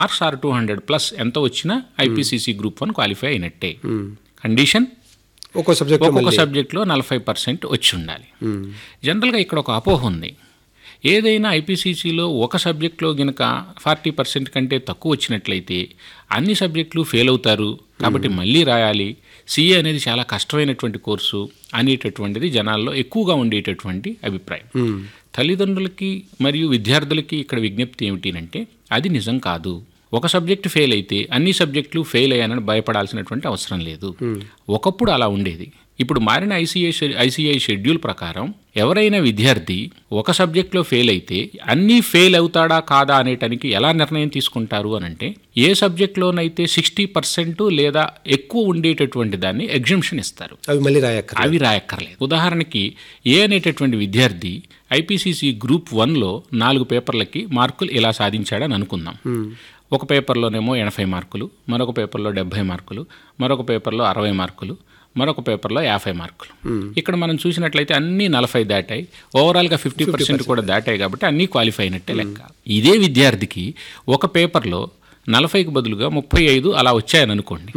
Marks are two hundred plus ఎంత వచ్చినా IPCC group one qualify అయినట్టే కండిషన్ ఒక్కో సబ్జెక్ట్ ఒక్కొక్క సబ్జెక్ట్లో నలభై పర్సెంట్ వచ్చి ఉండాలి జనరల్గా ఇక్కడ ఒక అపోహ ఉంది ఏదైనా ఐపీసీసీలో ఒక సబ్జెక్ట్లో గనక ఫార్టీ పర్సెంట్ కంటే తక్కువ వచ్చినట్లయితే అన్ని సబ్జెక్టులు ఫెయిల్ అవుతారు కాబట్టి మళ్ళీ రాయాలి సిఏ అనేది చాలా కష్టమైనటువంటి కోర్సు అనేటటువంటిది జనాల్లో ఎక్కువగా ఉండేటటువంటి అభిప్రాయం తల్లిదండ్రులకి మరియు విద్యార్థులకి ఇక్కడ విజ్ఞప్తి ఏమిటి అది నిజం కాదు ఒక సబ్జెక్ట్ ఫెయిల్ అయితే అన్ని సబ్జెక్టులు ఫెయిల్ అయ్యానని భయపడాల్సినటువంటి అవసరం లేదు ఒకప్పుడు అలా ఉండేది ఇప్పుడు మారిన ఐసీఐ ఐసీఐ షెడ్యూల్ ప్రకారం ఎవరైనా విద్యార్థి ఒక సబ్జెక్ట్లో ఫెయిల్ అయితే అన్నీ ఫెయిల్ అవుతాడా కాదా అనేటానికి ఎలా నిర్ణయం తీసుకుంటారు అని అంటే ఏ సబ్జెక్ట్లోనైతే సిక్స్టీ పర్సెంట్ లేదా ఎక్కువ ఉండేటటువంటి దాన్ని ఎగ్జిబిషన్ ఇస్తారు అవి మళ్ళీ రాయక్కర్ అవి రాయక్కర్లేదు ఉదాహరణకి ఏ అనేటటువంటి విద్యార్థి ఐపీసీసీ గ్రూప్ వన్లో నాలుగు పేపర్లకి మార్కులు ఇలా సాధించాడని అనుకుందాం ఒక పేపర్లోనేమో ఎనభై మార్కులు మరొక పేపర్లో డెబ్బై మార్కులు మరొక పేపర్లో అరవై మార్కులు మరొక పేపర్లో యాభై మార్కులు ఇక్కడ మనం చూసినట్లయితే అన్నీ నలభై దాటాయి ఓవరాల్గా ఫిఫ్టీ పర్సెంట్ కూడా దాటాయి కాబట్టి అన్నీ క్వాలిఫై అయినట్టే లెక్క ఇదే విద్యార్థికి ఒక పేపర్లో నలభైకి బదులుగా ముప్పై ఐదు అలా వచ్చాయని అనుకోండి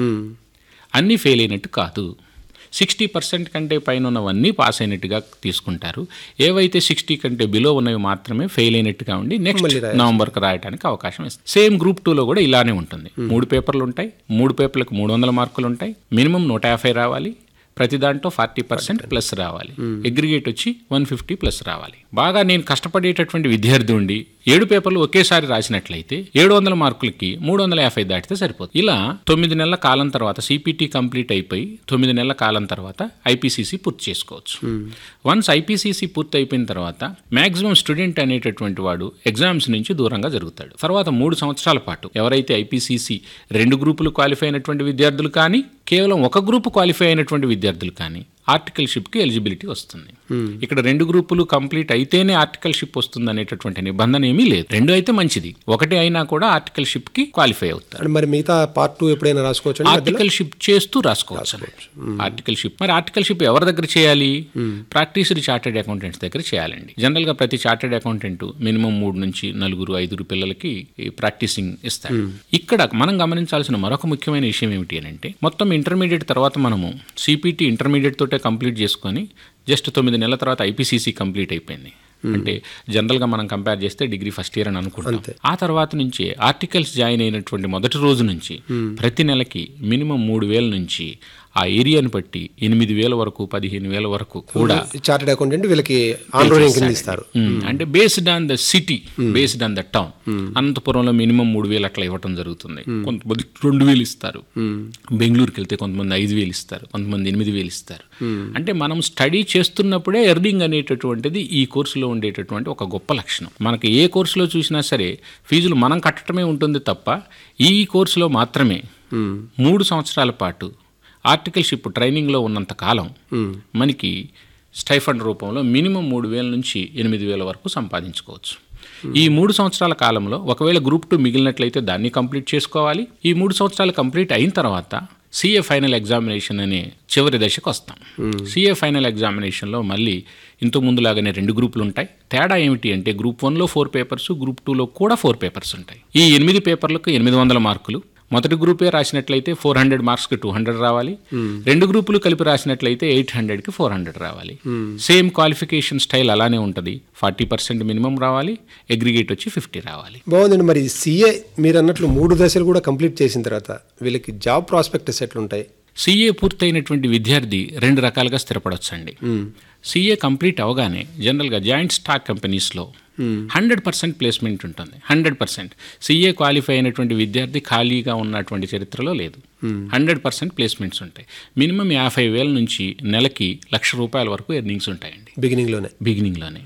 అన్నీ ఫెయిల్ అయినట్టు కాదు సిక్స్టీ పర్సెంట్ కంటే పైన ఉన్నవన్నీ పాస్ అయినట్టుగా తీసుకుంటారు ఏవైతే సిక్స్టీ కంటే బిలో ఉన్నవి మాత్రమే ఫెయిల్ అయినట్టుగా ఉండి నెక్స్ట్ నవంబర్కి రాయడానికి అవకాశం ఇస్తుంది సేమ్ గ్రూప్ టూలో కూడా ఇలానే ఉంటుంది మూడు పేపర్లు ఉంటాయి మూడు పేపర్లకు మూడు వందల మార్కులు ఉంటాయి మినిమం నూట యాభై రావాలి ప్రతి దాంట్లో ఫార్టీ పర్సెంట్ ప్లస్ రావాలి అగ్రిగేట్ వచ్చి వన్ ఫిఫ్టీ ప్లస్ రావాలి బాగా నేను కష్టపడేటటువంటి విద్యార్థి ఉండి ఏడు పేపర్లు ఒకేసారి రాసినట్లయితే ఏడు వందల మార్కులకి మూడు వందల యాభై దాటితే సరిపోతుంది ఇలా తొమ్మిది నెలల కాలం తర్వాత సిపిటి కంప్లీట్ అయిపోయి తొమ్మిది నెలల కాలం తర్వాత ఐపీసీసీ పూర్తి చేసుకోవచ్చు వన్స్ ఐపీసీసీ పూర్తి అయిపోయిన తర్వాత మాక్సిమం స్టూడెంట్ అనేటటువంటి వాడు ఎగ్జామ్స్ నుంచి దూరంగా జరుగుతాడు తర్వాత మూడు సంవత్సరాల పాటు ఎవరైతే ఐపీసీసీ రెండు గ్రూపులు క్వాలిఫై అయినటువంటి విద్యార్థులు కానీ కేవలం ఒక గ్రూపు క్వాలిఫై అయినటువంటి విద్యార్థులు కానీ ఆర్టికల్షిప్కి ఎలిజిబిలిటీ వస్తుంది ఇక్కడ రెండు గ్రూపులు కంప్లీట్ అయితేనే ఆర్టికల్షిప్ వస్తుంది అనేటటువంటి నిబంధన ఏమీ లేదు రెండు అయితే మంచిది ఒకటి అయినా కూడా ఆర్టికల్షిప్కి క్వాలిఫై అవుతారు అండ్ మరి మిగతా పార్ట్ టూ ఎప్పుడైనా రాసుకోవచ్చు అండి ఆర్టికల్షిప్ చేస్తూ రాసుకోవచ్చు ఆర్టికల్షిప్ మరి ఆర్టికల్షిప్ ఎవరి దగ్గర చేయాలి ప్రాక్టీస్డ్ చార్టెడ్ అకౌంటెంట్స్ దగ్గర చేయాలండి జనరల్ గా ప్రతి చార్టెడ్ అకౌంటెంట్ మినిమం మూడు నుంచి నలుగురు ఐదుగురు పిల్లలకి ప్రాక్టీసింగ్ ఇస్తాడు ఇక్కడ మనం గమనించాల్సిన మరొక ముఖ్యమైన విషయం ఏమిటి అని అంటే మొత్తం ఇంటర్మీడియట్ తర్వాత మనము సిపిటి ఇంటర్మీడియట్ తోటే కంప్లీట్ చేసుకొని జస్ట్ తొమ్మిది నెలల తర్వాత ఐపీసీసీ కంప్లీట్ అయిపోయింది అంటే జనరల్గా మనం కంపేర్ చేస్తే డిగ్రీ ఫస్ట్ ఇయర్ అని అనుకుంటాం ఆ తర్వాత నుంచి ఆర్టికల్స్ జాయిన్ అయినటువంటి మొదటి రోజు నుంచి ప్రతి నెలకి మినిమం మూడు వేల నుంచి ఆ ఏరియాని బట్టి ఎనిమిది వేల వరకు పదిహేను వేల వరకు కూడా చార్టెడ్ అకౌంటెంట్ వీళ్ళకి ఆన్ రోడింగ్ కింద ఇస్తారు మ్మ్. అంటే based on the city based on the town అనంతపురంలో మినిమం మూడు వేలు అట్లా ఇవ్వటం జరుగుతుంది కొంతమంది రెండు వేలు ఇస్తారు బెంగళూరుకి వెళ్తే కొంతమంది ఐదు వేలు ఇస్తారు కొంతమంది ఎనిమిది వేలు ఇస్తారు అంటే మనం స్టడీ చేస్తున్నప్పుడే ఎర్నింగ్ అనేటటువంటిది ఈ కోర్సులో ఉండేటటువంటి ఒక గొప్ప లక్షణం మనకి ఏ కోర్సులో చూసినా సరే ఫీజులు మనం కట్టడమే ఉంటుంది తప్ప ఈ కోర్సులో మాత్రమే మూడు సంవత్సరాల పాటు ఆర్టికల్షిప్ ట్రైనింగ్లో ఉన్నంత కాలం మనకి స్టైఫండ్ రూపంలో మినిమం మూడు వేల నుంచి ఎనిమిది వేల వరకు సంపాదించుకోవచ్చు ఈ మూడు సంవత్సరాల కాలంలో ఒకవేళ గ్రూప్ టూ మిగిలినట్లయితే దాన్ని కంప్లీట్ చేసుకోవాలి ఈ మూడు సంవత్సరాలు కంప్లీట్ అయిన తర్వాత సిఏ ఫైనల్ ఎగ్జామినేషన్ అనే చివరి దశకు వస్తాం సిఏ ఫైనల్ ఎగ్జామినేషన్లో మళ్ళీ ఇంతకు ముందులాగానే రెండు గ్రూపులు ఉంటాయి తేడా ఏమిటి అంటే గ్రూప్ వన్లో ఫోర్ పేపర్స్ గ్రూప్ టూలో కూడా ఫోర్ పేపర్స్ ఉంటాయి ఈ ఎనిమిది పేపర్లకు ఎనిమిది వందల మార్కులు మొదటి గ్రూపే రాసినట్లయితే ఫోర్ హండ్రెడ్ మార్క్స్కి టూ హండ్రెడ్ రావాలి రెండు గ్రూపులు కలిపి రాసినట్లయితే ఎయిట్ హండ్రెడ్కి ఫోర్ హండ్రెడ్ రావాలి సేమ్ క్వాలిఫికేషన్ స్టైల్ అలానే ఉంటుంది ఫార్టీ పర్సెంట్ మినిమం రావాలి అగ్రిగేట్ వచ్చి ఫిఫ్టీ రావాలి బాగుందండి మరి సిఏ మీరు అన్నట్లు మూడు దశలు కూడా కంప్లీట్ చేసిన తర్వాత వీళ్ళకి జాబ్ ప్రాస్పెక్టస్ ఎట్లుంటాయి సిఏ పూర్తయినటువంటి విద్యార్థి రెండు రకాలుగా స్థిరపడవచ్చండి సిఏ కంప్లీట్ అవగానే జనరల్గా జాయింట్ స్టాక్ కంపెనీస్లో హండ్రెడ్ పర్సెంట్ ప్లేస్మెంట్ ఉంటుంది హండ్రెడ్ పర్సెంట్ సిఏ క్వాలిఫై అయినటువంటి విద్యార్థి ఖాళీగా ఉన్నటువంటి చరిత్రలో లేదు హండ్రెడ్ పర్సెంట్ ప్లేస్మెంట్స్ ఉంటాయి మినిమం యాభై వేల నుంచి నెలకి లక్ష రూపాయల వరకు ఎర్నింగ్స్ ఉంటాయండి బిగినింగ్లోనే బిగినింగ్లోనే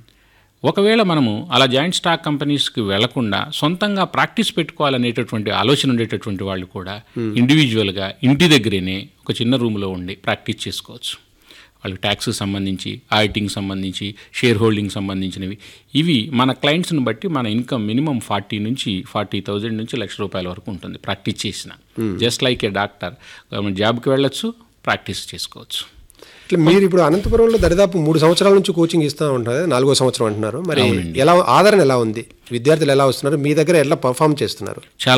ఒకవేళ మనము అలా జాయింట్ స్టాక్ కంపెనీస్కి వెళ్లకుండా సొంతంగా ప్రాక్టీస్ పెట్టుకోవాలనేటటువంటి ఆలోచన ఉండేటటువంటి వాళ్ళు కూడా ఇండివిజువల్గా ఇంటి దగ్గరేనే ఒక చిన్న రూమ్లో ఉండి ప్రాక్టీస్ చేసుకోవచ్చు వాళ్ళకి ట్యాక్స్కి సంబంధించి ఆడిటింగ్ సంబంధించి షేర్ హోల్డింగ్ సంబంధించినవి ఇవి మన క్లయింట్స్ని బట్టి మన ఇన్కమ్ మినిమం ఫార్టీ నుంచి ఫార్టీ థౌజండ్ నుంచి లక్ష రూపాయల వరకు ఉంటుంది ప్రాక్టీస్ చేసిన just like a doctor government జాబ్కి వెళ్ళొచ్చు ప్రాక్టీస్ చేసుకోవచ్చు ఇట్లా మీరు ఇప్పుడు అనంతపురంలో దరిదాపు మూడు సంవత్సరాల నుంచి కోచింగ్ ఇస్తూ ఉంటారు నాలుగో సంవత్సరం అంటున్నారు మరి ఎలా ఆదరణ ఎలా ఉంది విద్యార్థులు ఎలా వస్తున్నారు మీ దగ్గర ఎలా పర్ఫామ్ చేస్తున్నారు చాలా